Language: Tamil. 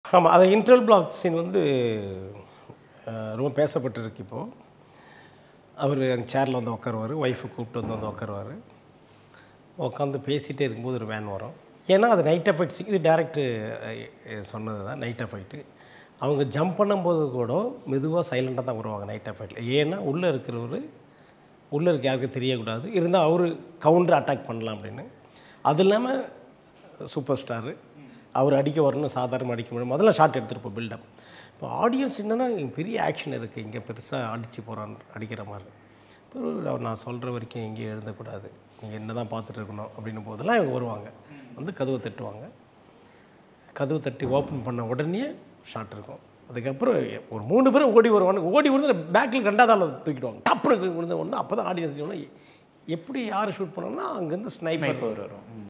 ஆமாம் அது இன்டர்வல் பிளாக் சீன் வந்து அஹ், ரொம்ப பேசப்பட்டிருக்கு இப்போது அவர் அந்த சேரில் வந்து உட்காருவார் ஒய்ஃபை கூப்பிட்டு வந்து வந்து உட்காருவார் உட்காந்து பேசிகிட்டே இருக்கும்போது ஒரு வேன் வரும் ஏன்னா அது நைட் எஃபெக்ட்ஸ் இது டேரக்டர் சொன்னது தான் நைட் எஃபெக்ட்டு அவங்க ஜம்ப் பண்ணும்போது கூட மெதுவாக சைலண்டாக தான் வருவாங்க நைட் எஃபெக்டில் ஏன்னா உள்ளே இருக்கிறவர் உள்ளே இருக்க யாருக்கும் தெரியக்கூடாது இருந்தால் அவர் கவுண்டர் அட்டாக் பண்ணலாம் அப்படின்னு அது இல்லாமல் சூப்பர் ஸ்டாரு அவர் அடிக்க வரணும் சாதாரண அடிக்க முடியும் முதல்ல ஷாட் எடுத்துருப்போம் பில்டப் இப்போ ஆடியன்ஸ் என்னென்னா பெரிய ஆக்ஷன் இருக்குது இங்கே பெருசாக அடித்து போகிறான் அடிக்கிற மாதிரி இப்போ நான் சொல்கிற வரைக்கும் எங்கேயும் எழுதக்கூடாது நீங்கள் என்ன தான் பார்த்துட்டு இருக்கணும் அப்படின்னும் போதெல்லாம் இவங்க வருவாங்க வந்து கதவை தட்டுவாங்க கதவு தட்டி ஓப்பன் பண்ண உடனே ஷாட் இருக்கும் அதுக்கப்புறம் ஒரு மூணு பேரும் ஓடி வருவாங்க ஓடி வந்து பேக்கில் ரெண்டாவது ஆள் தூக்கிடுவாங்க டப்புனு விழுந்த உடனே அப்போ தான் ஆடியன்ஸ் எப்படி யார் ஷூட் பண்ணோம்னா அங்கேருந்து ஸ்னைப்பர் இப்போ வரும்